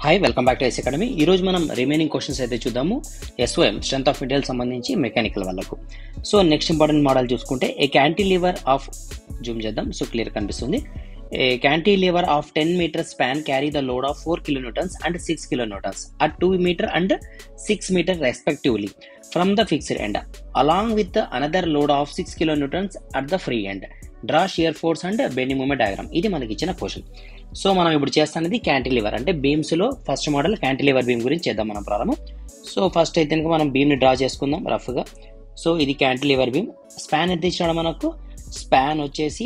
hi welcome back to S academy ఈ రోజు మనం రిమైనింగ్ క్వశ్చన్స్ అయితే చూద్దాము ఎస్ఓఎం స్ట్రెంత్ ఆఫ్ మెటీరియల్ సంబంధించి మెకానికల్ వాళ్ళకు సో నెక్స్ట్ ఇంపార్టెంట్ మోడల్ చూసుకుంటే ఏ క్యాంటిలివర్ ఆఫ్ జూమ్ చేద్దాం సో క్లియర్ కనిపిస్తుంది a cantilever of ten metre span carry the load of four kilonewtons and six kilonewtons at two metre and six metre respectively from the fixed end along with another load of six kilonewtons at the free end draw shear force and bending moment diagram ఇది మనకి ఇచ్చిన question so మనం ఇప్పుడు చేస్తున్నది cantilever అంటే beams లో first model cantilever beam గురించి చేద్దాం మనం ప్రారంభం సో ఫస్ట్ అయితే కనుక మనం బీమ్ ని డ్రా చేసుకుందాం రఫ్ గా సో ఇది క్యాంటిలివర్ బీమ్ స్పాన్ ఎంత ఇచ్చినాడు మనకు స్పాన్ వచ్చేసి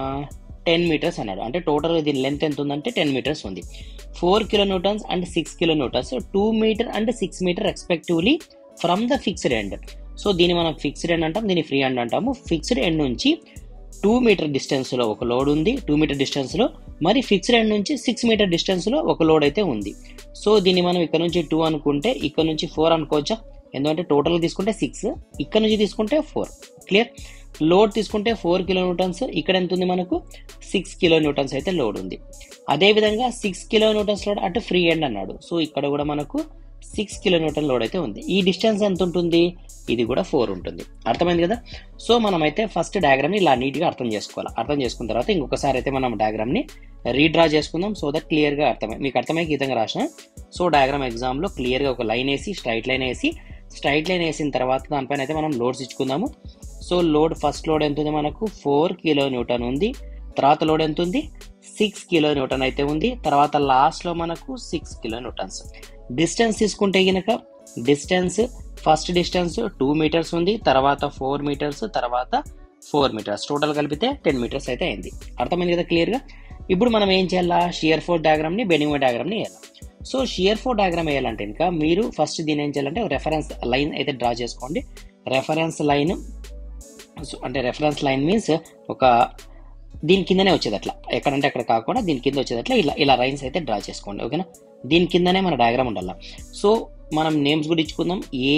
టెన్ మీటర్స్ అన్నాడు అంటే టోటల్ దీని లెంత్ ఎంత ఉందంటే టెన్ మీటర్స్ ఉంది four kilo newtons and six kilo newtons two metre and six metre respectively from the fixed end so దీన్ని మనం ఫిక్స్డ్ ఎండ్ అంటాం దీన్ని ఫ్రీ ఎండ్ అంటాము ఫిక్స్డ్ ఎండ్ నుంచి టూ మీటర్ డిస్టెన్స్లో ఒక లోడ్ ఉంది టూ మీటర్ డిస్టెన్స్లో మరి ఫిక్స్డ్ ఎండ్ నుంచి సిక్స్ మీటర్ డిస్టెన్స్లో ఒక లోడ్ అయితే ఉంది సో దీన్ని మనం ఇక్కడ నుంచి టూ అనుకుంటే ఇక్కడ నుంచి ఫోర్ అనుకోవచ్చా ఎందుకంటే టోటల్ తీసుకుంటే సిక్స్ ఇక్కడ నుంచి తీసుకుంటే ఫోర్ క్లియర్ లోడ్ తీసుకుంటే ఫోర్ కిలో న్యూటన్స్ ఇక్కడ ఎంత ఉంది మనకు సిక్స్ కిలో న్యూటన్స్ అయితే లోడ్ ఉంది అదేవిధంగా సిక్స్ కిలో న్యూటన్స్ లోడ్ అటు ఫ్రీ ఎండ్ అన్నాడు సో ఇక్కడ కూడా మనకు సిక్స్ కిలో న్యూటన్ లోడ్ అయితే ఉంది ఈ డిస్టెన్స్ ఎంత ఉంటుంది ఇది కూడా ఫోర్ ఉంటుంది అర్థమైంది కదా సో మనమైతే ఫస్ట్ డయాగ్రామ్ని ఇలా నీట్గా అర్థం చేసుకోవాలి అర్థం చేసుకున్న తర్వాత ఇంకొకసారి అయితే మనం డయాగ్రామ్ని రీడ్రా చేసుకుందాం సో దట్ క్లియర్గా అర్థమై మీకు అర్థమయ్యే విధంగా రాసిన సో డయాగ్రామ్ ఎగ్జామ్లో క్లియర్గా ఒక లైన్ వేసి స్ట్రైట్ లైన్ వేసి స్ట్రైట్ లైన్ వేసిన తర్వాత దానిపైన అయితే మనం లోడ్స్ ఇచ్చుకుందాము సో లోడ్ ఫస్ట్ లోడ్ ఎంత ఉంది మనకు ఫోర్ కిలో న్యూటన్ ఉంది తర్వాత లోడ్ ఎంత ఉంది సిక్స్ కిలో న్యూటన్ అయితే ఉంది తర్వాత లాస్ట్లో మనకు సిక్స్ కిలో న్యూటన్స్ డిస్టెన్స్ తీసుకుంటే గనక distance first distance two metres ఉంది తర్వాత ఫోర్ మీటర్స్ తర్వాత ఫోర్ మీటర్స్ టోటల్ కలిపితే టెన్ మీటర్స్ అయితే అయింది అర్థమైంది కదా క్లియర్గా ఇప్పుడు మనం ఏం చేయాలా షియర్ ఫోర్ డయాగ్రామ్ని బెండింగ్ డయాగ్రామ్ని వేయాలి సో షియర్ ఫోర్ డయాగ్రామ్ వేయాలంటే ఇంకా మీరు ఫస్ట్ దీని ఏం చేయాలంటే రెఫరెన్స్ లైన్ అయితే డ్రా చేసుకోండి రెఫరెన్స్ లైన్ అంటే రెఫరెన్స్ లైన్ మీన్స్ ఒక దీని కిందనే వచ్చేది అట్లా ఎక్కడంటే అక్కడ కాకుండా దీని కింద వచ్చేది అట్లా ఇలా ఇలా లైన్స్ అయితే డ్రా చేసుకోండి ఓకేనా దీని కిందనే మన డయాగ్రామ్ ఉండాలి సో మనం నేమ్స్ కూడా ఇచ్చుకుందాం ఏ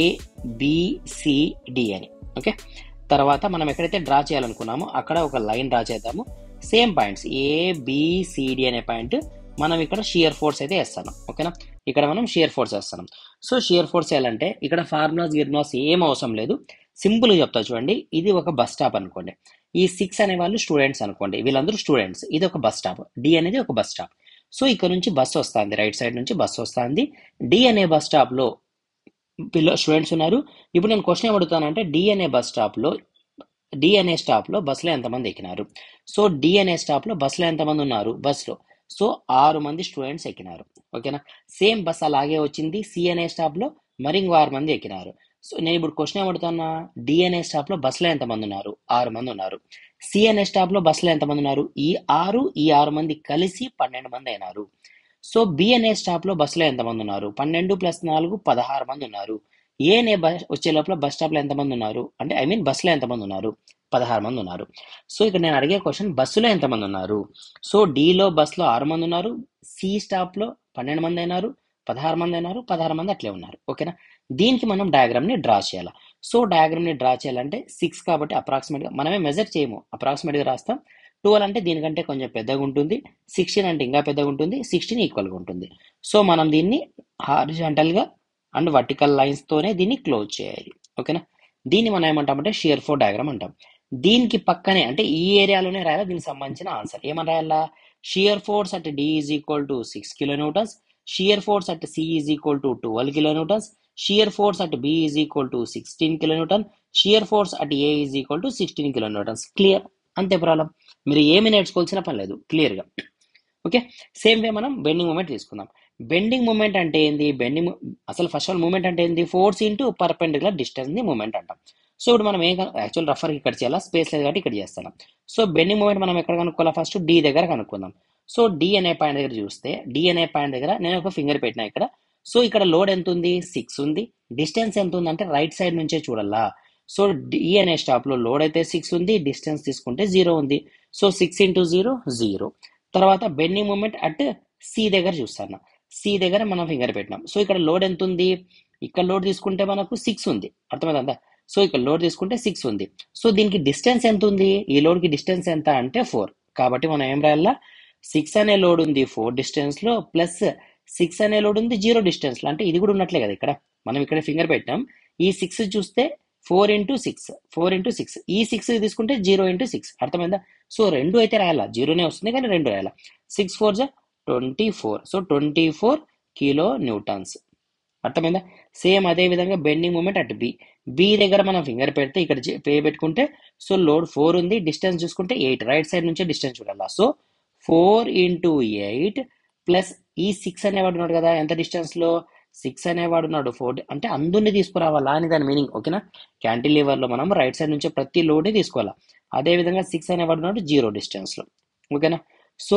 బిసిడి అని ఓకే తర్వాత మనం ఎక్కడైతే డ్రా చేయాలనుకున్నామో అక్కడ ఒక లైన్ డ్రా చేద్దాము సేమ్ పాయింట్స్ ఏ బిసిడి అనే పాయింట్ మనం ఇక్కడ షియర్ ఫోర్స్ అయితే వేస్తాను ఓకేనా ఇక్కడ మనం షియర్ ఫోర్స్ వేస్తున్నాం సో షియర్ ఫోర్స్ వేయాలంటే ఇక్కడ ఫార్ములాస్ గిర్ములాస్ ఏం అవసరం లేదు సింపుల్గా చెప్తా చూడండి ఇది ఒక బస్ స్టాప్ అనుకోండి ఈ సిక్స్ అనే వాళ్ళు స్టూడెంట్స్ అనుకోండి వీళ్ళందరూ స్టూడెంట్స్ ఇది ఒక బస్ స్టాప్ డి అనేది ఒక బస్ స్టాప్ సో ఇక్కడ నుంచి బస్సు వస్తుంది రైట్ సైడ్ నుంచి బస్సు వస్తుంది డి అనే బస్ స్టాప్లో పిల్ల స్టూడెంట్స్ ఉన్నారు ఇప్పుడు నేను క్వశ్చన్ ఏమడుగుతానంటే డి అనే బస్ స్టాప్లో డి అనే స్టాప్లో బస్సులో ఎంతమంది ఎక్కినారు సో డి అనే స్టాప్లో బస్సులో ఎంతమంది ఉన్నారు బస్సులో సో ఆరు మంది స్టూడెంట్స్ ఎక్కినారు ఓకేనా సేమ్ బస్ అలాగే వచ్చింది సి అనే స్టాప్లో మరి ఇంకో ఆరు మంది ఎక్కినారు సో నేను ఇప్పుడు క్వశ్చన్ ఏమడుతున్నా డి అనే స్టాప్లో బస్సులో ఎంతమంది ఉన్నారు ఆరు మంది ఉన్నారు సి అనే స్టాప్లో బస్సులో ఎంతమంది ఉన్నారు ఈ ఆరు ఈ ఆరు మంది కలిసి పన్నెండు మంది అయినారు సో బి అనే స్టాప్లో బస్సులో ఎంతమంది ఉన్నారు పన్నెండు ప్లస్ నాలుగు పదహారు మంది ఉన్నారు ఏ అనే బస్ వచ్చే లోపల బస్ స్టాప్లో ఎంతమంది ఉన్నారు అంటే ఐ మీన్ బస్సులో ఎంతమంది ఉన్నారు పదహారు మంది ఉన్నారు సో ఇక్కడ నేను అడిగే క్వశ్చన్ బస్సులో ఎంతమంది ఉన్నారు సో డిలో బస్సులో ఆరు మంది ఉన్నారు సి స్టాప్లో పన్నెండు మంది అయినారు పదహారు మంది అయినారు పదహారు మంది అట్లే ఉన్నారు ఓకేనా దీనికి మనం డయాగ్రామ్ని డ్రా చేయాలి సో డయాగ్రామ్ని డ్రా చేయాలంటే సిక్స్ కాబట్టి అప్రాక్సిమేట్గా మనమే మెజర్ చేయము అప్రాక్సిమేట్గా రాస్తాం ట్వెల్వ్ అంటే దీనికంటే కొంచెం పెద్దగా ఉంటుంది సిక్స్టీన్ అంటే ఇంకా పెద్దగా ఉంటుంది సిక్స్టీన్ ఈక్వల్గా ఉంటుంది సో మనం దీన్ని హారిజాంటల్గా అండ్ వర్టికల్ లైన్స్తోనే దీన్ని క్లోజ్ చేయాలి ఓకేనా దీన్ని మనం ఏమంటామంటే షియర్ ఫోర్ డయాగ్రామ్ అంటాం దీనికి పక్కనే అంటే ఈ ఏరియాలోనే రాయాలి దీనికి సంబంధించిన ఆన్సర్ ఏమని రాయాలా shear force at D is equal to six kilo newtons shear force at C is equal to twelve kilo newtons shear force at B is equal to sixteen kilo newton shear force at A is equal to sixteen kilo newtons clear అంతే problem మీరు ఏమి నేర్చుకోవాల్సిన పని లేదు క్లియర్గా okay same way మనం bending moment తీసుకుందాం bending moment అంటే ఏంది బెండింగ్ అసలు ఫస్ట్ ఆల్ మూమెంట్ అంటే ఏంది ఫోర్స్ ఇంటూ పర్పెండికులర్ డిస్టెన్స్ ని మూమెంట్ అంటాం సో ఇప్పుడు మనం ఏం యాక్చువల్ రఫర్ ఇక్కడ చేయాలా స్పేస్ లేదు కాబట్టి ఇక్కడ చేస్తాం సో బెండింగ్ మూమెంట్ మనం ఎక్కడ కనుక్కోవాలా ఫస్ట్ డి దగ్గర కనుక్కుందాం సో డి అనే పాయింట్ దగ్గర చూస్తే డి అనే పాయింట్ దగ్గర నేను ఒక ఫింగర్ పెట్టినా ఇక్కడ సో ఇక్కడ లోడ్ ఎంత ఉంది సిక్స్ ఉంది డిస్టెన్స్ ఎంత ఉంది అంటే రైట్ సైడ్ నుంచే చూడాలా సో డి అనే స్టాప్ లో లోడ్ అయితే సిక్స్ ఉంది డిస్టెన్స్ తీసుకుంటే జీరో ఉంది so six into zero zero తర్వాత బెండింగ్ మూమెంట్ అట్ సి దగ్గర చూస్తాను సి దగ్గర మనం ఫింగర్ పెట్టినాం సో ఇక్కడ లోడ్ ఎంత ఉంది ఇక్కడ లోడ్ తీసుకుంటే మనకు సిక్స్ ఉంది అర్థమైందా సో ఇక్కడ లోడ్ తీసుకుంటే సిక్స్ ఉంది సో దీనికి డిస్టెన్స్ ఎంత ఉంది ఈ లోడ్కి డిస్టెన్స్ ఎంత అంటే ఫోర్ కాబట్టి మనం ఏం రాయాలా సిక్స్ అనే లోడ్ ఉంది ఫోర్ డిస్టెన్స్ లో ప్లస్ సిక్స్ అనే లోడ్ ఉంది జీరో డిస్టెన్స్లో అంటే ఇది కూడా ఉన్నట్లే కదా ఇక్కడ మనం ఇక్కడ ఫింగర్ పెట్టాం ఈ సిక్స్ చూస్తే four into six four into six ఈ సిక్స్ తీసుకుంటే జీరో ఇంటూ సిక్స్ అర్థమైందా సో రెండు అయితే రాయాలా జీరోనే వస్తుంది కానీ రెండు రాయాలా సిక్స్ ఫోర్ జా twenty four so twenty four kilo newtons అర్థమైందా సేమ్ అదే విధంగా బెండింగ్ మూమెంట్ అటు బి బి దగ్గర మనం ఫింగర్ పెడితే ఇక్కడ జే- పే పెట్టుకుంటే సో లోడ్ ఫోర్ ఉంది డిస్టెన్స్ చూసుకుంటే ఎయిట్ రైట్ సైడ్ నుంచే డిస్టెన్స్ చూడాలా so four into eight plus ఈ సిక్స్ అనేవాడు ఉన్నాడు కదా ఎంత డిస్టెన్స్ లో సిక్స్ అనేవాడు ఉన్నాడు ఫోర్ అంటే అందుని తీసుకురావాలా అని దాని మీనింగ్ ఓకేనా క్యాంటిలివర్ లో మనం రైట్ సైడ్ నుంచే ప్రతి లోడ్ ని తీసుకోవాలా అదే విధంగా సిక్స్ అనేవాడు ఉన్నాడు జీరో డిస్టెన్స్ లో ఓకేనా సో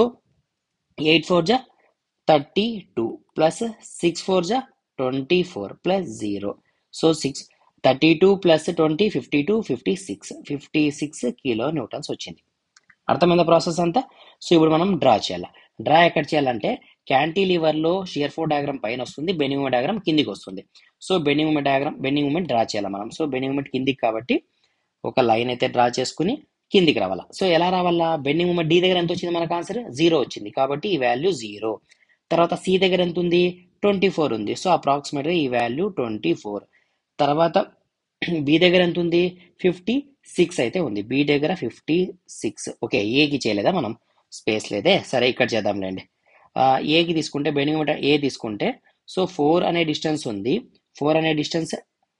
ఎయిట్ ఫోర్ జా thirty two plus six four జా twenty four plus zero so six thirty two plus twenty fifty two fifty six fifty six kilo newtons వచ్చింది అర్థమైందా ప్రాసెస్ అంతా సో ఇప్పుడు మనం డ్రా చేయాలి డ్రా ఎక్కడ చేయాలంటే క్యాంటిలివర్ లో షియర్ ఫోర్ డయాగ్రామ్ పైన వస్తుంది బెండింగ్ మూమెంట్ డయాగ్రామ్ కిందికి వస్తుంది so bending moment diagram bending moment draw చేయాలి మనం సో బెండింగ్ మూమెంట్ కిందికి కాబట్టి ఒక లైన్ అయితే డ్రా చేసుకుని కిందికి రావాలా సో ఎలా రావాలా బెండింగ్ మూమెంట్ డి దగ్గర ఎంత వచ్చింది మనకు ఆన్సర్ జీరో వచ్చింది కాబట్టి ఈ వాల్యూ జీరో తర్వాత సి దగ్గర ఎంత ఉంది ట్వంటీ ఫోర్ ఉంది సో అప్రాక్సిమేట్గా ఈ వాల్యూ ట్వంటీ ఫోర్ తర్వాత బి దగ్గర ఎంత ఉంది ఫిఫ్టీ సిక్స్ అయితే ఉంది బి దగ్గర ఫిఫ్టీ సిక్స్ ఓకే ఏకి చేయలేదా మనం స్పేస్ లేదే సరే ఇక్కడ చేద్దాంలేండి ఆ, ఏకి తీసుకుంటే బెండింగ్ మూమెంట్ ఏ తీసుకుంటే సో ఫోర్ అనే డిస్టెన్స్ ఉంది ఫోర్ అనే డిస్టెన్స్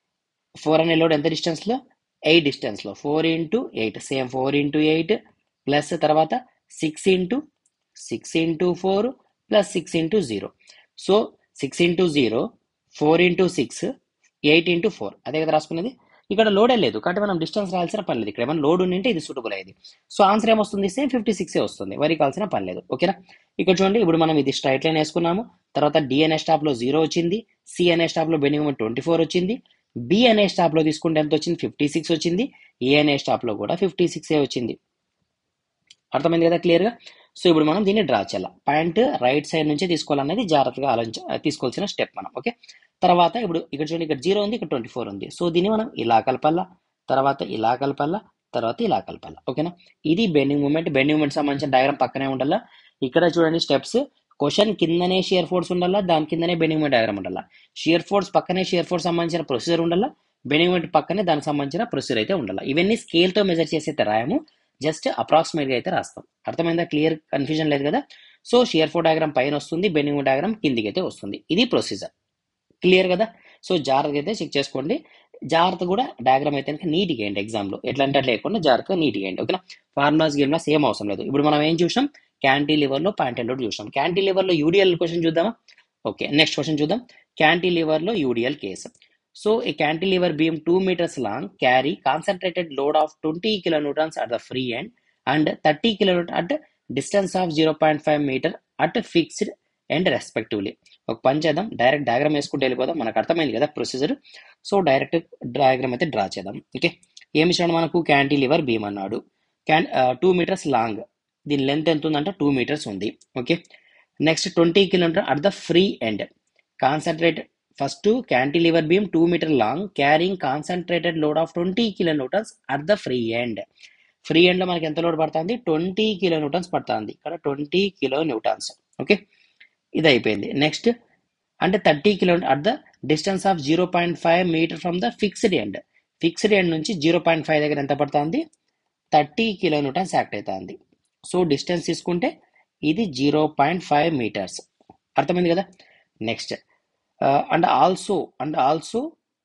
ఫోర్ అనే లోడ్ ఎంత డిస్టెన్స్లో ఎయిట్ డిస్టెన్స్లో four into eight same four into eight plus తర్వాత six into six into four plus six into zero so six into zero four into six eight into four అదే కదా రాసుకునేది ఇక్కడ లోడే లేదు కాబట్టి మనం డిస్టెన్స్ రాయాల్సిన పని లేదు ఇక్కడ ఏమైనా లోడ్ ఉండింటే ఇది సూటబుల్ అయ్యేది సో ఆన్సర్ ఏమొస్తుంది సేమ్ ఫిఫ్టీ సిక్సే వస్తుంది వరి కావాల్సిన పని లేదు ఓకేనా ఇక్కడ చూడండి ఇప్పుడు మనం ఇది స్ట్రైట్ లైన్ వేసుకున్నాము తర్వాత డి అనే స్టాప్ లో జీరో వచ్చింది సి అనే స్టాప్ లో బెండింగ్ మూమెంట్ ట్వంటీ ఫోర్ వచ్చింది బి అనే స్టాప్ లో తీసుకుంటే ఎంత వచ్చింది ఫిఫ్టీ సిక్స్ వచ్చింది ఏ అనే స్టాప్ లో కూడా ఫిఫ్టీ సిక్సే వచ్చింది అర్థమైంది కదా క్లియర్ గా సో ఇప్పుడు మనం దీన్ని డ్రా చేయాలి పాయింట్ రైట్ సైడ్ నుంచే తీసుకోవాలనేది జాగ్రత్తగా ఆలోచించ తీసుకోవాల్సిన స్టెప్ మనం ఓకే తర్వాత ఇప్పుడు ఇక్కడ చూడండి ఇక్కడ జీరో ఉంది ఇక్కడ ట్వంటీ ఫోర్ ఉంది సో దీన్ని మనం ఇలా కలపాలా తర్వాత ఇలా కలపాలా తర్వాత ఇలా కలపాలా ఓకేనా ఇది బెండింగ్ మూమెంట్ బెండింగ్ మూమెంట్ సంబంధించిన డయాగ్రామ్ పక్కనే ఉండాలా ఇక్కడ చూడండి స్టెప్స్ క్వశ్చన్ కిందనే షియర్ ఫోర్స్ ఉండాలా దాని కిందనే బెండింగ్ మూమెంట్ డయాగ్రామ్ ఉండాలా షియర్ ఫోర్స్ పక్కనే షియర్ ఫోర్స్ సంబంధించిన ప్రొసీజర్ ఉండాలా బెండింగ్ మూమెంట్ పక్కనే దానికి సంబంధించిన ప్రొసీజర్ అయితే ఉండాలి ఇవన్నీ స్కేల్ తో మెజర్ చేసి అయితే రాయము జస్ట్ అప్రాక్సిమేట్ గా అయితే రాస్తాం అర్థమైందా క్లియర్ కన్ఫ్యూజన్ లేదు కదా సో షియర్ ఫోర్ డయాగ్రామ్ పైన వస్తుంది బెండింగ్ డయాగ్రామ్ కిందికి అయితే వస్తుంది ఇది ప్రొసీజర్ క్లియర్ కదా సో జాగ్రత్తగా అయితే చెక్ చేసుకోండి జాగ్రత్త కూడా డయాగ్రామ్ అయితే కనుక నీట్గా వేయండి ఎగ్జామ్లో ఎట్లా అంటే అట్లా లేకుండా జాగ్రత్తగా నీట్గా వేయండి ఓకేనా ఫార్ములాస్ గేమ్లా సేమ్ అవసరం లేదు ఇప్పుడు మనం ఏం చూసాం క్యాంటీలివర్లో పాయింట్ అండ్ చూసాం క్యాంటీలివర్లో యూడిఎల్ క్వశ్చన్ చూద్దామా ఓకే నెక్స్ట్ క్వశ్చన్ చూద్దాం క్యాంటీలివర్లో UDL case so a cantilever beam 2 meters long carry concentrated load of 20 kilonewtons at the free end and 30 kilonewton at distance of 0.5 meter at fixed end respectively ఒక పని చేద్దాం direct diagram వేసుకుంటే వెళ్ళిపోదాం మనకు అర్థమైంది కదా ప్రొసీజర్ సో డైరెక్ట్ డయాగ్రామ్ అయితే draw చేద్దాం ఓకే ఏమి ఇచ్చాడు మనకు క్యాంటిలివర్ బీమ్ అన్నాడు క్యాన్ టూ మీటర్స్ లాంగ్ దీని లెంత్ ఎంత ఉందంటే టూ మీటర్స్ ఉంది okay next twenty kilometer at the free end concentrate first cantilever beam two meter long carrying concentrated load of twenty kilo newtons at the free end free end లో మనకి ఎంత load పడుతుంది twenty kilo Newton's పడుతుంది ఇక్కడ twenty kilo Newton's okay ఇది అయిపోయింది next అంటే thirty kilo at the distance of zero point five meter from the fixed end fixed end నుంచి జీరో పాయింట్ ఫైవ్ దగ్గర ఎంత పడుతుంది థర్టీ కిలో న్యూటన్స్ యాక్ట్ అవుతుంది సో డిస్టెన్స్ తీసుకుంటే ఇది జీరో పాయింట్ ఫైవ్ మీటర్స్ అర్థమైంది కదా next and also and also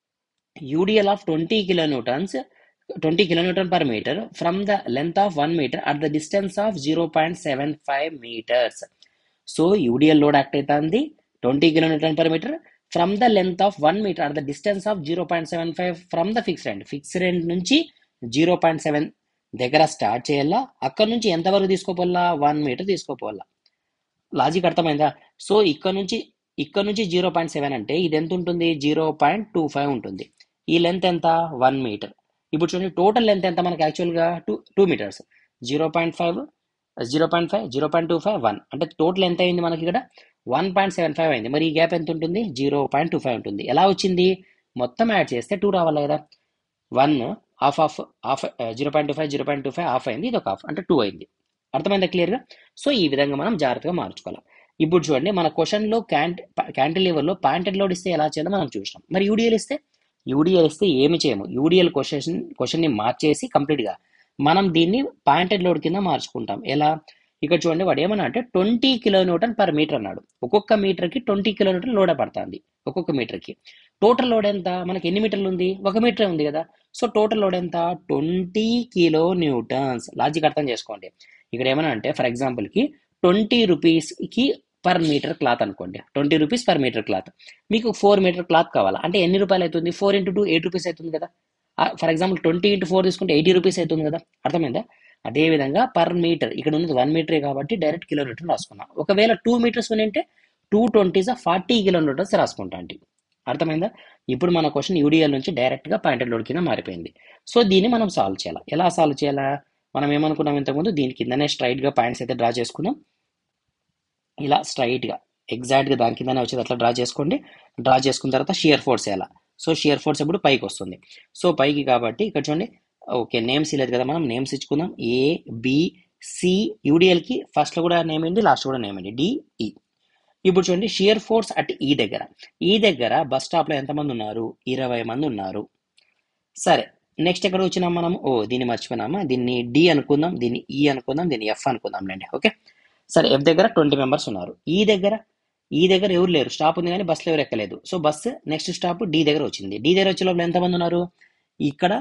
UDL of 20 kilonewtons 20 kilonewton per meter from the length of 1 meter at the distance of 0.75 meters so UDL load act అవుతుంది twenty kilometer per meter from the length of one meter at the distance of zero point seven five from the fixed end fixed end నుంచి zero point seven దగ్గర start చేయాలా అక్కడ నుంచి ఎంతవరకు తీసుకోపోవాలా one meter తీసుకోపోవాలా logic అర్థమైందా so ఇక్కడ నుంచి ఇక్కడ నుంచి జీరో పాయింట్ సెవెన్ అంటే ఇది ఎంత ఉంటుంది జీరో పాయింట్ టూ ఫైవ్ ఉంటుంది ఈ లెంత్ ఎంత వన్ మీటర్ ఇప్పుడు చూడండి టోటల్ లెంత్ ఎంత మనకి యాక్చువల్గా two two meters zero point five zero point five zero point two five one అంటే టోటల్ ఎంత అయింది మనకి ఇక్కడ వన్ పాయింట్ సెవెన్ ఫైవ్ అయింది మరి ఈ గ్యాప్ ఎంత ఉంటుంది జీరో పాయింట్ టూ ఫైవ్ ఉంటుంది ఎలా వచ్చింది మొత్తం యాడ్ చేస్తే టూ రావాలి కదా one half of half zero point two five zero point two five half అయింది ఇది ఒక హాఫ్ అంటే టూ అయింది అర్థమైందా క్లియర్గా సో ఈ విధంగా మనం జాగ్రత్తగా మార్చుకోవాలి ఇప్పుడు చూడండి మన క్వశ్చన్లో క్యాంట్ క్యాంటిలివర్లో పాయింటెడ్ లోడ్ ఇస్తే ఎలా చేయాలో మనం చూసినాం మరి యూడిఎల్ ఇస్తే యూడిఎల్ ఇస్తే ఏమి చేయము యూడిఎల్ క్వశ్చన్ క్వశ్చన్ని మార్చేసి కంప్లీట్గా మనం దీన్ని పాయింటెడ్ లోడ్ కింద మార్చుకుంటాం ఎలా ఇక్కడ చూడండి వాడు ఏమన్నా అంటే ట్వంటీ కిలోన్యూటన్ పర్ మీటర్ అన్నాడు ఒక్కొక్క మీటర్కి ట్వంటీ కిలోమీటర్ లోడ్ పడుతుంది ఒక్కొక్క మీటర్కి టోటల్ లోడ్ ఎంత మనకి ఎన్ని మీటర్లు ఉంది ఒక మీటర్ ఉంది కదా సో టోటల్ లోడ్ ఎంత ట్వంటీ కిలో న్యూటన్స్ లాజిక్ అర్థం చేసుకోండి ఇక్కడ ఏమన్నా అంటే ఫర్ ఎగ్జాంపుల్కి ట్వంటీ రూపీస్కి పర్ మీటర్ క్లాత్ అనుకోండి twenty rupees per meter cloth మీకు ఫోర్ మీటర్ క్లాత్ కావాలా అంటే ఎన్ని రూపాయలు అవుతుంది four into two eight rupees అవుతుంది కదా for example twenty into four తీసుకుంటే ఎయిటీ రూపీస్ అవుతుంది కదా అర్థమైందా అదే విధంగా పర్ మీటర్ ఇక్కడ ఉన్నది వన్ మీటరే కాబట్టి డైరెక్ట్ కిలోమీటర్ రాసుకున్నాం ఒకవేళ టూ మీటర్స్ ఉంటే టూ ట్వంటీస్ ఫార్టీ కిలోమీటర్స్ రాసుకుంటా అంటే అర్థమైందా ఇప్పుడు మన క్వశ్చన్ యూడిఎల్ నుంచి డైరెక్ట్గా పాయింటెడ్ లోడ్ కింద మారిపోయింది సో దీన్ని మనం సాల్వ్ చేయాలి ఎలా సాల్వ్ చేయాలా మనం ఏమనుకున్నాం ఇంతకుముందు దీని కిందనే స్ట్రైట్గా పాయింట్స్ అయితే డ్రా చేసుకున్నాం ఇలా స్ట్రైట్గా ఎగ్జాక్ట్గా దాని కిందనే వచ్చేది అట్లా డ్రా చేసుకోండి డ్రా చేసుకున్న తర్వాత షియర్ ఫోర్స్ ఎలా సో షియర్ ఫోర్స్ ఎప్పుడు పైకి వస్తుంది సో పైకి కాబట్టి ఇక్కడ చూడండి ఓకే నేమ్స్ ఇలేదు కదా మనం నేమ్స్ ఇచ్చుకుందాం ఏ బి సి యూడిఎల్కి ఫస్ట్లో కూడా నేమ్ ఏంటి లాస్ట్ కూడా నేమ్ ఏంటి డిఈ ఇప్పుడు చూడండి షియర్ ఫోర్స్ అట్ ఈ దగ్గర ఈ దగ్గర బస్ స్టాప్లో ఎంతమంది ఉన్నారు ఇరవై మంది ఉన్నారు సరే నెక్స్ట్ ఎక్కడ వచ్చినాం మనం ఓ దీన్ని మర్చిపోయినామా దీన్ని డి అనుకుందాం దీన్ని ఈ అనుకుందాం దీన్ని ఎఫ్ అనుకుందాం లేండి ఓకే సరే ఎఫ్ దగ్గర ట్వంటీ మెంబర్స్ ఉన్నారు ఈ దగ్గర ఈ దగ్గర ఎవరు లేరు స్టాప్ ఉంది కానీ బస్సులో ఎవరు ఎక్కలేదు so bus next stop D దగ్గర వచ్చింది డి దగ్గర వచ్చే లోపల ఎంతమంది ఉన్నారు ఇక్కడ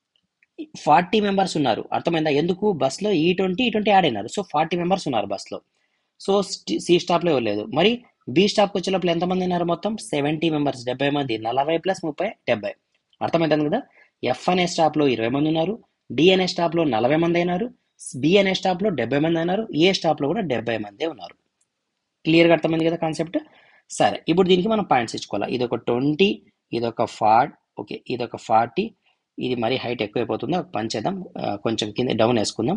ఫార్టీ మెంబర్స్ ఉన్నారు అర్థమైందా ఎందుకు బస్సులో ఈ ట్వంటీ ఈ ట్వంటీ యాడ్ అయినారు సో ఫార్టీ మెంబర్స్ ఉన్నారు బస్సులో సో సి స్టాప్లో ఎవరు లేదు మరి బి స్టాప్కి వచ్చే లోపల ఎంతమంది ఉన్నారు మొత్తం సెవెంటీ మెంబర్స్ డెబ్బై మంది నలభై ప్లస్ ముప్పై డెబ్బై అర్థమవుతుంది కదా ఎఫ్ అనే స్టాప్లో ఇరవై మంది ఉన్నారు డి అనే స్టాప్లో నలభై మంది అయినారు బి అనే స్టాప్లో డెబ్బై మంది అయినారు ఏ స్టాప్లో కూడా డెబ్బై మంది ఉన్నారు క్లియర్గా అర్థమైంది కదా కాన్సెప్ట్ సరే ఇప్పుడు దీనికి మనం పాయింట్స్ ఇచ్చుకోవాలి ఇది ఒక ట్వంటీ ఇది ఒక ఫార్ట్ ఓకే ఇది ఒక ఫార్టీ ఇది మరీ హైట్ ఎక్కువైపోతుంది ఒక పని చేద్దాం ఆ, కొంచెం కింద డౌన్ వేసుకుందాం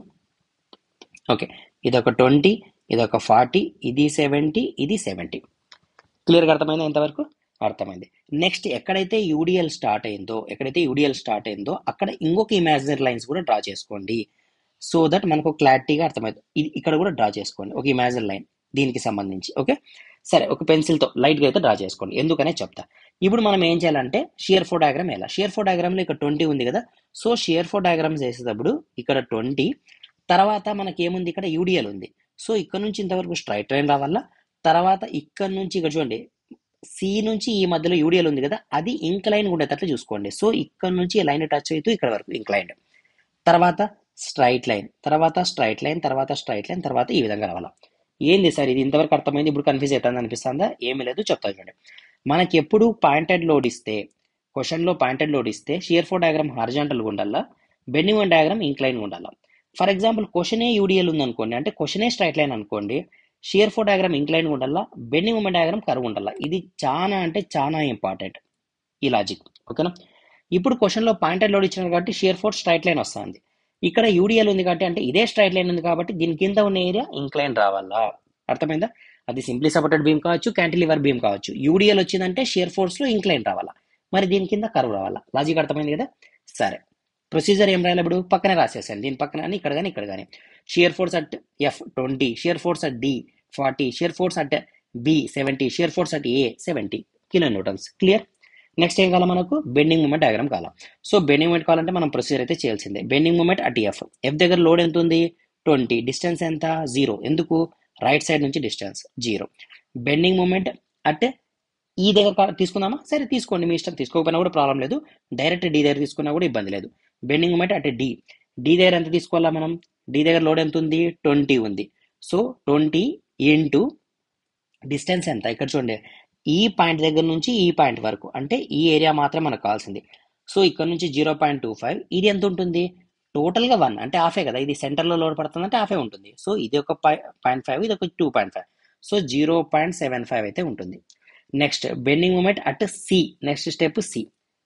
ఓకే ఇది ఒక ట్వంటీ ఇది ఒక ఫార్టీ ఇది సెవెంటీ ఇది సెవెంటీ క్లియర్గా అర్థమైందా ఇంతవరకు అర్థమైంది నెక్స్ట్ ఎక్కడైతే యూడిఎల్ స్టార్ట్ అయిందో ఎక్కడైతే యూడిఎల్ స్టార్ట్ అయిందో అక్కడ ఇంకొక ఇమాజినరీ లైన్స్ కూడా డ్రా చేసుకోండి సో దట్ మనకు క్లారిటీగా అర్థమవుతుంది ఇది ఇక్కడ కూడా డ్రా చేసుకోండి ఒక ఇమాజినరీ లైన్ దీనికి సంబంధించి ఓకే సరే ఒక పెన్సిల్తో లైట్గా అయితే డ్రా చేసుకోండి ఎందుకనే చెప్తా ఇప్పుడు మనం ఏం చేయాలంటే షియర్ ఫో డయాగ్రామ్ ఎలా షియర్ ఫో డయాగ్రామ్లో ఇక్కడ ట్వంటీ ఉంది కదా సో షియర్ ఫో డయాగ్రామ్స్ వేసేటప్పుడు ఇక్కడ ట్వంటీ తర్వాత మనకి ఏముంది ఇక్కడ యూడిఎల్ ఉంది సో ఇక్కడ నుంచి ఇంతవరకు స్ట్రైట్ లైన్ రావాలా తర్వాత ఇక్కడ నుంచి ఇక్కడ చూడండి సి నుంచి ఈ మధ్యలో యూడిఎల్ ఉంది కదా అది ఇంక్లైన్ ఉండేటట్లు చూసుకోండి సో ఇక్కడ నుంచి ఈ లైన్ టచ్ అవుతూ ఇక్కడ వరకు ఇంక్లైన్ తర్వాత స్ట్రైట్ లైన్ తర్వాత స్ట్రైట్ లైన్ తర్వాత స్ట్రైట్ లైన్ తర్వాత ఈ విధంగా రావాలా ఏంది సార్ ఇది ఇంతవరకు అర్థమైంది ఇప్పుడు కన్ఫ్యూజ్ అవుతుంది అనిపిస్తుందా ఏమీ లేదు చెప్తాను చూడండి మనకి ఎప్పుడు పాయింటెడ్ లోడ్ ఇస్తే క్వశ్చన్లో పాయింటెడ్ లోడ్ ఇస్తే షియర్ ఫో డయాగ్రామ్ హార్జాంటల్గా ఉండాలా బెండింగ్ వన్ డయాగ్రామ్ ఇంక్లైన్ ఉండాలా ఫర్ ఎగ్జాంపుల్ క్వశ్చనే యూడిఎల్ ఉందనుకోండి అంటే క్వశ్చనే స్ట్రైట్ లైన్ అనుకోండి షియర్ ఫో డయాగ్రామ్ ఇంక్లైన్ ఉండాలా బెండింగ్ ఉమెన్ డయాగ్రామ్ కర్వ్ ఉండాలా ఇది చాలా అంటే చాలా ఇంపార్టెంట్ ఈ లాజిక్ ఓకేనా ఇప్పుడు క్వశ్చన్లో పాయింటెడ్ లోడ్ ఇచ్చినారు కాబట్టి షియర్ ఫోర్ స్ట్రైట్ లైన్ వస్తుంది ఇక్కడ యూడిఎల్ ఉంది కాబట్టి అంటే ఇదే స్ట్రైట్ లైన్ ఉంది కాబట్టి దీని కింద ఉన్న ఏరియా ఇంక్లైన్ రావాలా అర్థమైందా అది సింప్లీ సపోర్టెడ్ బీమ్ కావచ్చు క్యాంటిలివర్ బీమ్ కావచ్చు యూడిఎల్ వచ్చిందంటే షియర్ ఫోర్స్లో ఇంక్లైన్ రావాలా మరి దీని కింద కర్వ్ రావాలా లాజిక్ అర్థమైంది కదా సరే ప్రొసీజర్ ఏం రాయాలి ఇప్పుడు పక్కనే రాసేసాను దీని పక్కన అని ఇక్కడ కానీ ఇక్కడ కానీ shear force at F twenty shear force at D forty shear force at B seventy shear force at A seventy kilo newtons clear next ఏం కావాలి మనకు బెండింగ్ మూమెంట్ డయాగ్రామ్ కావాలి సో బెండింగ్ మూమెంట్ కావాలంటే మనం ప్రొసీజర్ అయితే చేయాల్సిందే bending moment at F F దగ్గర load ఎంత ఉంది ట్వంటీ డిస్టెన్స్ ఎంత జీరో ఎందుకు రైట్ సైడ్ నుంచి distance zero bending moment at E దగ్గర కా- తీసుకుందామా సరే తీసుకోండి మీ ఇష్టం తీసుకోకపోయినా కూడా ప్రాబ్లం లేదు డైరెక్ట్ డి దగ్గర తీసుకున్నా కూడా ఇబ్బంది లేదు bending moment at D D దగ్గర ఎంత తీసుకోవాలా మనం డి దగ్గర లోడ్ ఎంత ఉంది ట్వంటీ ఉంది సో ట్వంటీ ఇంటూ డిస్టెన్స్ ఎంత ఇక్కడ చూడండి ఈ పాయింట్ దగ్గర నుంచి ఈ పాయింట్ వరకు అంటే ఈ ఏరియా మాత్రం మనకు కావాల్సింది సో ఇక్కడ నుంచి జీరో పాయింట్ టూ ఫైవ్ ఇది ఎంత ఉంటుంది టోటల్గా వన్ అంటే హాఫే కదా ఇది సెంటర్లో లోడ్ పడుతుంది అంటే హాఫే ఉంటుంది సో ఇది ఒక పాయింట్ ఫైవ్ ఇది ఒక two point five so zero point seven five అయితే ఉంటుంది next bending moment at C next step C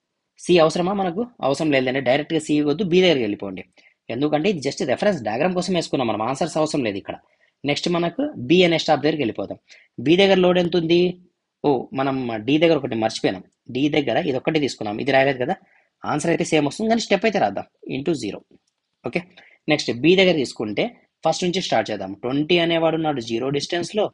C అవసరమా మనకు అవసరం లేదండి డైరెక్ట్గా సి వద్దు బి దగ్గరికి వెళ్ళిపోండి ఎందుకంటే ఇది జస్ట్ రెఫరెన్స్ డయాగ్రామ్ కోసం వేసుకున్నాం మనం ఆన్సర్స్ అవసరం లేదు ఇక్కడ నెక్స్ట్ మనకు బి అనే స్టాప్ దగ్గరికి వెళ్ళిపోదాం బి దగ్గర లోడ్ ఎంత ఉంది ఓ మనం డి దగ్గర ఒకటి మర్చిపోయినాం డి దగ్గర ఇది ఒక్కటి తీసుకున్నాం ఇది రాయలేదు కదా ఆన్సర్ అయితే సేమ్ వస్తుంది కానీ స్టెప్ అయితే రాద్దాం into zero okay next B దగ్గర తీసుకుంటే ఫస్ట్ నుంచి స్టార్ట్ చేద్దాం ట్వంటీ అనేవాడు ఉన్నాడు జీరో డిస్టెన్స్లో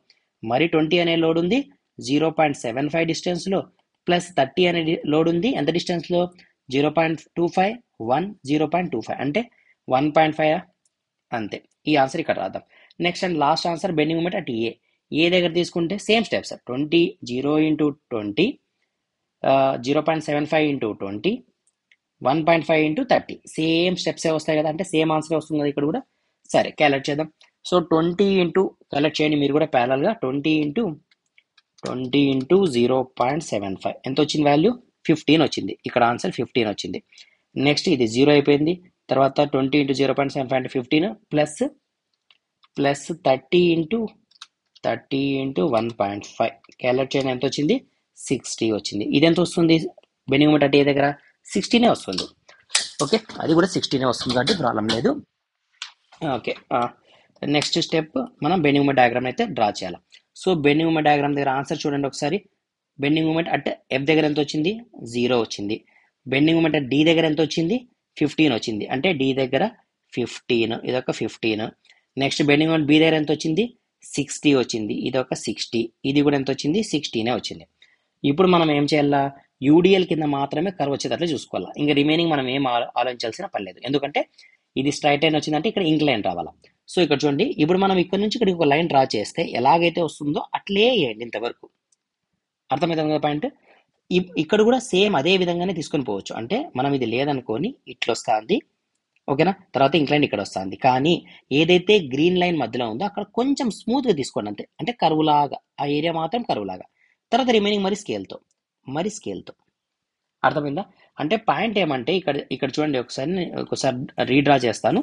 మరి ట్వంటీ అనే లోడ్ ఉంది జీరో పాయింట్ సెవెన్ ఫైవ్ డిస్టెన్స్లో ప్లస్ థర్టీ అనే లోడ్ ఉంది ఎంత డిస్టెన్స్లో zero point two five one zero point two five అంటే వన్ పాయింట్ ఫైవ్ అంతే ఈ ఆన్సర్ ఇక్కడ రాద్దాం next and last answer bending moment at A A దగ్గర తీసుకుంటే same steps twenty zero into twenty zero point seven five into twenty one point five into thirty same స్టెప్సే వస్తాయి కదా అంటే సేమ్ ఆన్సర్ వస్తుంది కదా ఇక్కడ కూడా సరే క్యాలెక్ట్ చేద్దాం సో ట్వంటీ ఇంటూ క్యాలెక్ట్ చేయండి మీరు కూడా ప్యారల్గా twenty into twenty into zero point seven five ఎంత వచ్చింది వాల్యూ ఫిఫ్టీన్ వచ్చింది ఇక్కడ ఆన్సర్ ఫిఫ్టీన్ వచ్చింది నెక్స్ట్ ఇది జీరో అయిపోయింది తర్వాత twenty into zero point seven five అంటే fifteen plus plus thirty into thirty into one point five calculate చేయండి ఎంత వచ్చింది సిక్స్టీ వచ్చింది ఇది ఎంత వస్తుంది బెనింగ్ మూమెంట్ అంటే ఏ దగ్గర సిక్స్టీనే వస్తుంది ఓకే అది కూడా సిక్స్టీనే వస్తుంది కాబట్టి ప్రాబ్లం లేదు ఓకే నెక్స్ట్ స్టెప్ మనం బెండింగ్ మూమెంట్ డయాగ్రామ్ అయితే డ్రా చేయాలి సో బెండింగ్ మూమెంట్ డయాగ్రామ్ దగ్గర ఆన్సర్ చూడండి ఒకసారి బెండింగ్ మూమెంట్ అట్ ఎఫ్ దగ్గర ఎంత వచ్చింది జీరో వచ్చింది బెండింగ్ మూమెంట్ అట్ డి దగ్గర ఎంత వచ్చింది ఫిఫ్టీన్ వచ్చింది అంటే డి దగ్గర ఫిఫ్టీన్ ఇదొక fifteen next bending moment B దగ్గర ఎంత వచ్చింది సిక్స్టీ వచ్చింది ఇది ఒక సిక్స్టీ ఇది కూడా ఎంత వచ్చింది సిక్స్టీనే వచ్చింది ఇప్పుడు మనం ఏం చేయాలా యూడిఎల్ కింద మాత్రమే కర్వ్ వచ్చేటట్లు చూసుకోవాలి ఇంకా రిమైనింగ్ మనం ఏం ఆలో- ఆలోచించాల్సిన పని లేదు ఎందుకంటే ఇది స్ట్రైట్ లైన్ వచ్చిందంటే ఇక్కడ ఇంక్లైన్ రావాలా సో ఇక్కడ చూడండి ఇప్పుడు మనం ఇక్కడ నుంచి ఇక్కడికి ఒక లైన్ డ్రా చేస్తే ఎలాగైతే వస్తుందో అట్లే వేయండి ఇంతవరకు అర్థమవుతుంది కదా పాయింట్ ఇక్కడ కూడా సేమ్ అదే విధంగానే తీసుకొని పోవచ్చు అంటే మనం ఇది లేదనుకొని ఇట్లా వస్తుంది ఓకేనా తర్వాత ఇంక్లైన్ ఇక్కడ వస్తుంది కానీ ఏదైతే గ్రీన్ లైన్ మధ్యలో ఉందో అక్కడ కొంచెం స్మూత్ గా తీసుకోండి అంతే అంటే కరువు లాగా ఆ ఏరియా మాత్రం కరువు లాగా తర్వాత రిమైనింగ్ మరి స్కేల్తో మరి స్కేల్తో అర్థమైందా అంటే పాయింట్ ఏమంటే ఇక్కడ ఇక్కడ చూడండి ఒకసారి నేను ఒకసారి రీడ్రా చేస్తాను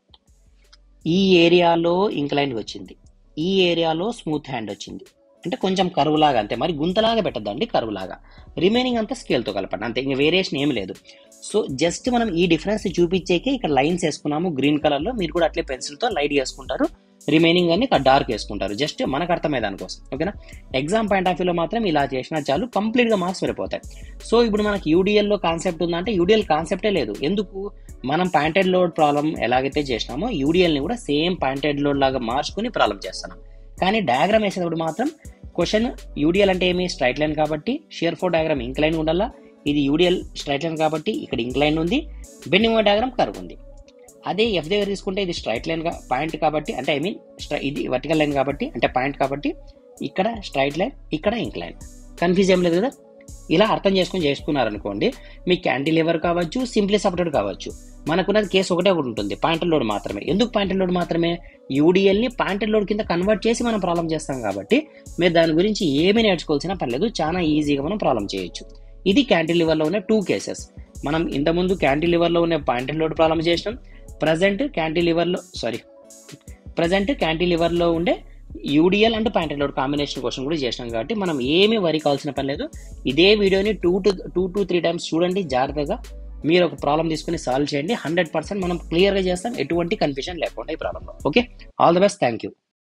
ఈ ఏరియాలో ఇంక్లైన్ వచ్చింది ఈ ఏరియాలో స్మూత్ హ్యాండ్ వచ్చింది అంటే కొంచెం కరువులాగా అంతే మరి గుంతలాగా పెట్టద్దండి కరువులాగా రిమైనింగ్ అంతా స్కేల్తో కలపండి అంతే ఇంకా వేరియేషన్ ఏం లేదు సో జస్ట్ మనం ఈ డిఫరెన్స్ చూపించేకే ఇక్కడ లైన్స్ వేసుకున్నాము గ్రీన్ కలర్లో మీరు కూడా అట్లే పెన్సిల్తో లైట్ వేసుకుంటారు రిమైనింగ్ అన్ని ఇక్కడ డార్క్ వేసుకుంటారు జస్ట్ మనకు అర్థమయ్యే దానికోసం ఓకేనా ఎగ్జామ్ పాయింట్ ఆఫ్ వ్యూలో మాత్రం ఇలా చేసినా చాలు కంప్లీట్గా మార్క్స్ సరిపోతాయి సో ఇప్పుడు మనకి UDL లో కాన్సెప్ట్ ఉందంటే యూడిఎల్ కాన్సెప్టే లేదు ఎందుకు మనం పాయింటెడ్ లోడ్ ప్రాబ్లం ఎలాగైతే చేసినామో UDL ని కూడా సేమ్ పాయింటెడ్ లోడ్ లాగా మార్చుకుని ప్రాబ్లం చేస్తున్నాం కానీ డయాగ్రామ్ వేసేటప్పుడు మాత్రం క్వశ్చన్ యూడిఎల్ అంటే ఏమి స్ట్రైట్ లైన్ కాబట్టి షియర్ ఫోర్ డయాగ్రామ్ ఇంక్లైన్ ఉండాలా ఇది యూడిఎల్ స్ట్రైట్ లైన్ కాబట్టి ఇక్కడ ఇంక్లైన్ ఉంది బెండింగ్ డయాగ్రామ్ కర్వ్ ఉంది అదే ఎఫ్ దగ్గర తీసుకుంటే ఇది స్ట్రైట్ లైన్ పాయింట్ కాబట్టి అంటే ఐ మీన్ ఇది వర్టికల్ లైన్ కాబట్టి అంటే పాయింట్ కాబట్టి ఇక్కడ స్ట్రైట్ లైన్ ఇక్కడ ఇంక్లైన్ కన్ఫ్యూజ్ ఏం లేదు కదా ఇలా అర్థం చేసుకుని చేసుకున్నారనుకోండి మీ క్యాంటిలివర్ కావచ్చు సింప్లీ సపరేట్ కావచ్చు మనకున్నది కేసు ఒకటే ఒకటి ఉంటుంది పాయింటెడ్ లోడ్ మాత్రమే ఎందుకు పాయింటెడ్ లోడ్ మాత్రమే UDL ని పాయింటెడ్ లోడ్ కింద కన్వర్ట్ చేసి మనం ప్రాబ్లం చేస్తాం కాబట్టి మీరు దాని గురించి ఏమీ నేర్చుకోవాల్సిన పని లేదు చాలా ఈజీగా మనం ప్రాబ్లం చేయొచ్చు ఇది క్యాంటిలివర్ లో ఉన్న టూ కేసెస్ మనం ఇంతకుముందు క్యాంటిలివర్ లో ఉన్న పాయింటెడ్ లోడ్ ప్రాబ్లం చేసినాం ప్రజెంట్ క్యాంటిలివర్ లో సారీ ప్రజెంట్ క్యాంటిలివర్ లో ఉండే UDL and pointed load combination question కూడా చేసినాం కాబట్టి మనం ఏమీ వరి కావాల్సిన పని లేదు ఇదే వీడియోని two to two to three times చూడండి జాగ్రత్తగా మీరు ఒక ప్రాబ్లం తీసుకుని సాల్వ్ చేయండి హండ్రెడ్ పర్సెంట్ మనం క్లియర్గా చేస్తాం ఎటువంటి కన్ఫ్యూజన్ లేకుండా ఈ ప్రాబ్లంలో okay all the best thank you